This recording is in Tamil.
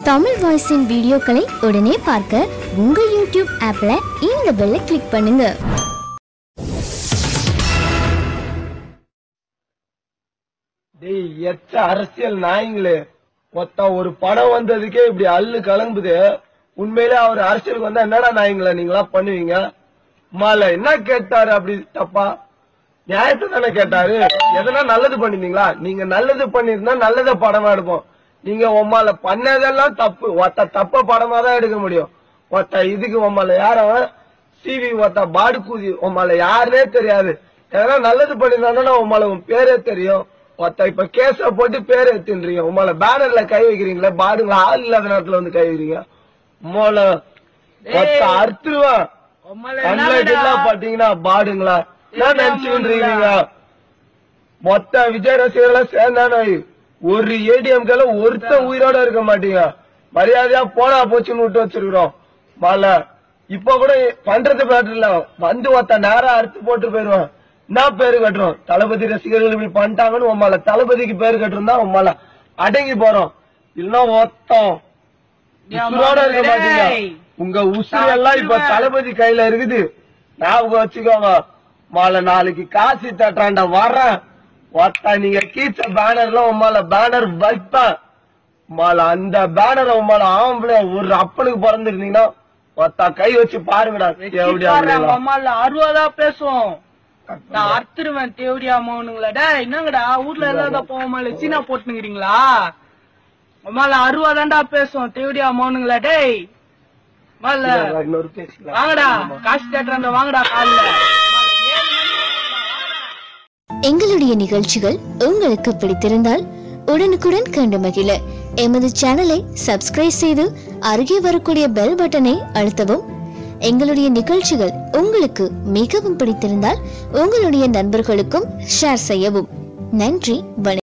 தமிழ் வாய்ஸின் வீடியோக்களை உடனே பார்க்க உங்கள் யூடியூப் ஆப்ல இந்த பெல்லை கிளிக் பண்ணுங்க டேய் எச்ச அரசியல் நாயங்களே மொத்தம் ஒரு படம் வந்ததுக்கே இப்படி அல்லு கலங்குது உண்மையிலே அவர் அரசியலுக்கு வந்தா என்னடா நாயங்களா நீங்களா பண்ணுவீங்க மால என்ன கேட்டாரு அப்படி தப்பா நியாயத்தை தானே கேட்டாரு எதனா நல்லது பண்ணிருந்தீங்களா நீங்க நல்லது பண்ணிருந்தா நல்லத படமா எடுப்போம் நீங்க உம்மால பண்ணதெல்லாம் தப்பு ஒத்த தப்ப படமா தான் எடுக்க முடியும் ஒத்த இதுக்கு உம்மால யாரும் சிவி ஒத்த பாடு கூதி உம்மால யாருனே தெரியாது எதனா நல்லது பண்ணிருந்தாங்கன்னா உம்மால உன் பேரே தெரியும் ஒத்த இப்ப கேஸ போட்டு பேர் எடுத்துன்றீங்க உம்மால பேனர்ல கை வைக்கிறீங்களா பாடுங்களா ஆள் இல்லாத நேரத்துல வந்து கை வைக்கிறீங்க உம்மால ஒத்த அறுத்துருவான் கண்ணுல பாத்தீங்கன்னா பாடுங்களா என்ன நினைச்சுட்டு இருக்கீங்க மொத்த விஜய் ரசிகர்கள் சேர்ந்தானே ஒரு ஏடிஎம்கால ஒருத்த உயிரோட இருக்க மாட்டீங்க மரியாதையா போனா போச்சுன்னு விட்டு வச்சிருக்கிறோம் மால இப்ப கூட பண்றது பேட்டர் இல்ல வந்து ஒருத்த நேரம் அறுத்து போட்டு போயிருவான் என்ன பேரு கட்டுறோம் தளபதி ரசிகர்கள் இப்படி பண்ணிட்டாங்கன்னு உம்மால தளபதிக்கு பேரு கட்டுறோம் தான் உம்மால அடங்கி போறோம் இல்லன்னா ஒத்தம் உசுரோட இருக்க மாட்டீங்க உங்க உசுறு எல்லாம் இப்ப தளபதி கையில இருக்குது ஞாபகம் வச்சுக்கோங்க மாலை நாளைக்கு காசி தட்டுறாண்ட வர்றேன் ஒத்த நீங்க கீச்ச பேனர்ல உமால பேனர் வைப்பேன் மாலை அந்த பேனரை உமால ஆம்பளை ஒரு அப்பனுக்கு பிறந்திருந்தீங்கன்னா ஒத்த கை வச்சு பாருங்கடா எப்படியா அப்படிலாம். அம்மால அறுபதா பேசுவோம் நான் அறுத்துருவேன் தேவடியா மௌனுங்களா டேய் என்னங்கடா ஊர்ல ஏதாவது போவோமால சீனா போட்டுனுங்கிறீங்களா அம்மால அறுபதாண்டா பேசுவோம் தேவடியா மௌனுங்களா டேய் அம்மால இன்னொரு பேசிக்கலாம் வாங்கடா காசு தேட்டறாண்ட வாங்கடா காலைல எங்களுடைய நிகழ்ச்சிகள் உங்களுக்கு பிடித்திருந்தால் உடனுக்குடன் கண்டு மகிழ எமது சேனலை சப்ஸ்கிரைப் செய்து அருகே வரக்கூடிய பெல் பட்டனை அழுத்தவும் எங்களுடைய நிகழ்ச்சிகள் உங்களுக்கு மிகவும் பிடித்திருந்தால் உங்களுடைய நண்பர்களுக்கும் ஷேர் செய்யவும் நன்றி வணக்கம்